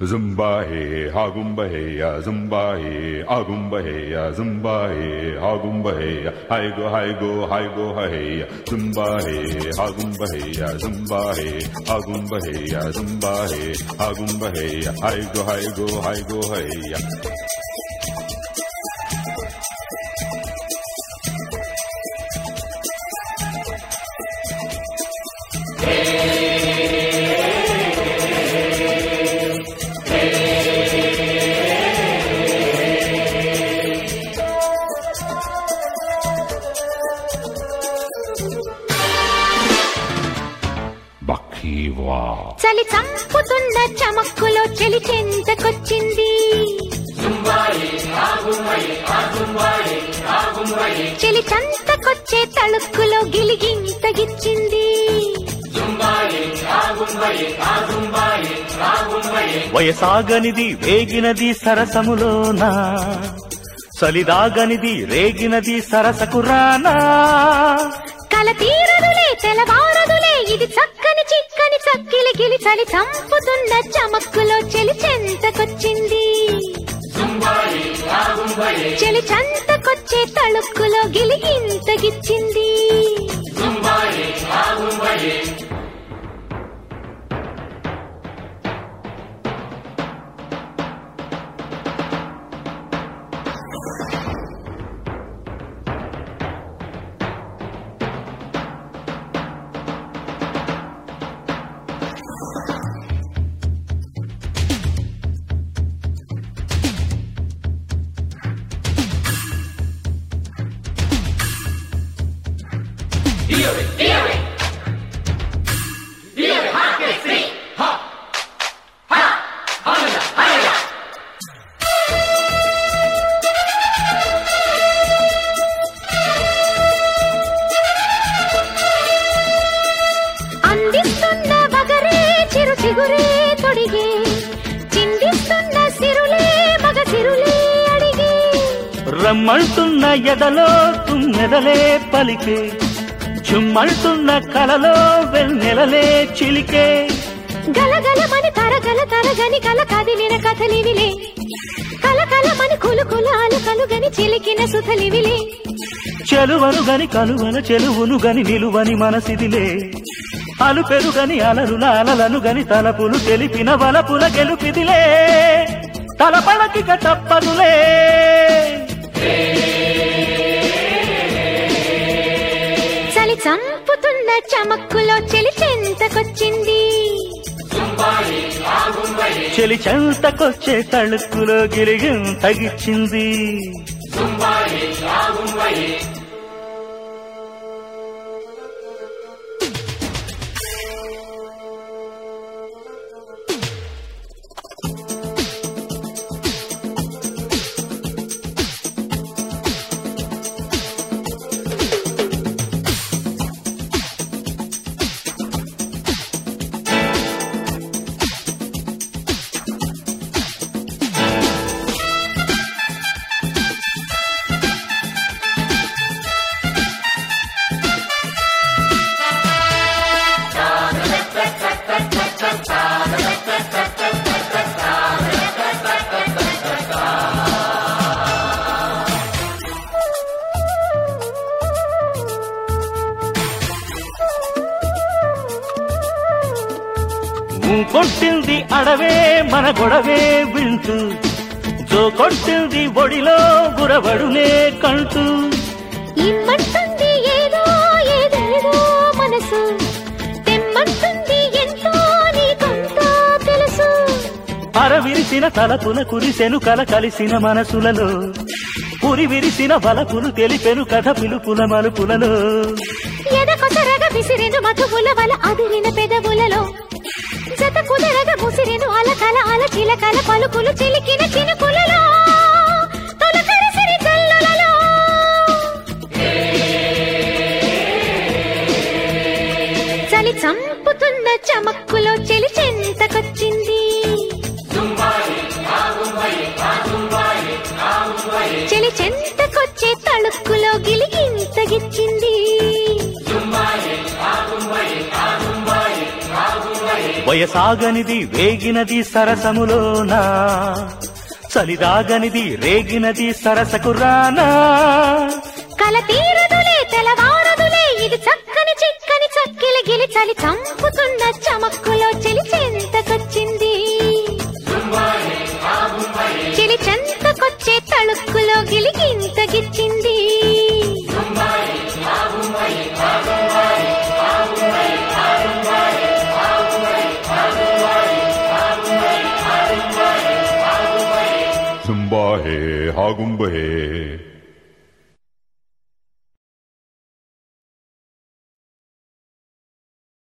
Zumba hey, hagumba hey, ya zumba hey, agumba hey, ya zumba hey, hagumba hey, ya hi go hi go hi go hey, ya zumba hey, hagumba hey, ya zumba hey, agumba hey, ya zumba hey, hagumba hey, ya hi go hi go hi go hey, ya. Bakiwa. చలి చంపుతున్న చమక్కులో చెలి చెంతకొచ్చింది చెలి చంతకొచ్చే తళుక్కులో గిలిగింతగిచ్చింది వయసాగనిది వేగినది సరసములోన సలిదాగనిది రేగినది సరసకు రానా కల తీరదులే తెలవారదులే ఇది చక్కని చిక్కని చక్కిలి గిలి చలి చంపుతున్న చమక్కులో చెలి చెంతకొచ్చింది చెలి చంతకొచ్చే తళుక్కులో గిలిగింతగిచ్చింది అందిస్తున్న వగరే చిరు చిగురే తొడిగే చిందిస్తున్న సిరులే మగ సిరులే అడిగే రమ్మంటున్న ఎదలో తుమ్మెదలే పలికే చుమ్మంటున్న కలలో వెన్నెలలే చిలికే గలగలమని తరగల తరగని కల కదిలిన కథలివిలే కలకలమని కులు కుల అలకలుగని చిలికిన సుధలివిలే చెలువను గని కలువల చెలువును గని నిలువని మనసిదిలే అలు పెరుగని అలరుల అలలను గని తలపులు తెలిపిన వలపుల గెలుపిదిలే తలపడకిక తప్పదులే చలి చంపుతున్న చమక్కులో చెలి చెంతకొచ్చింది చెలి చెంతకొచ్చే తళుక్కులో గిరిగిం తగిచ్చింది ఊ కొట్టింది అడవే మన గొడవే వింటూ జో కొట్టింది ఒడిలో గురబడులే కంటూ ఇమ్మంటుంది ఏదో ఏదేదో మనసు తెమ్మంటుంది ఎంతో నీకంతా తెలుసు అరవిరిసిన తలపుల కురిసెను కల కలిసిన మనసులలో పురి విరిసిన బలపులు తెలిపెను కథ పిలుపుల మలుపులలో ఎదకొసరగ విసిరెను మధువుల వల అదిరిన పెదవులలో జత కుదరగ ముసిరెను అలకల అల చిలకల పలుకులు చిలికిన చినుకులలో తొలకరిసిరి జల్లులలో చలి చంపుతున్న చమక్కులో చెలి చెంతకొచ్చింది చెలి చెంతకొచ్చే తళుక్కులో గిలిగింతగిచ్చింది వయసాగనిది వేగినది సరసములోనా చలిదాగనిది రేగినది సరసకు రానా కల తీరదులే తెలవారదులే ఇది చక్కని చిక్కని చక్కిలి గిలి చలి చంపుతున్న చమక్కులో చెలి చెంతకొచ్చింది చెలి చెంతకొచ్చే తళుక్కులో గిలిగింత గిచ్చింది Zumba hey, hagumba hey.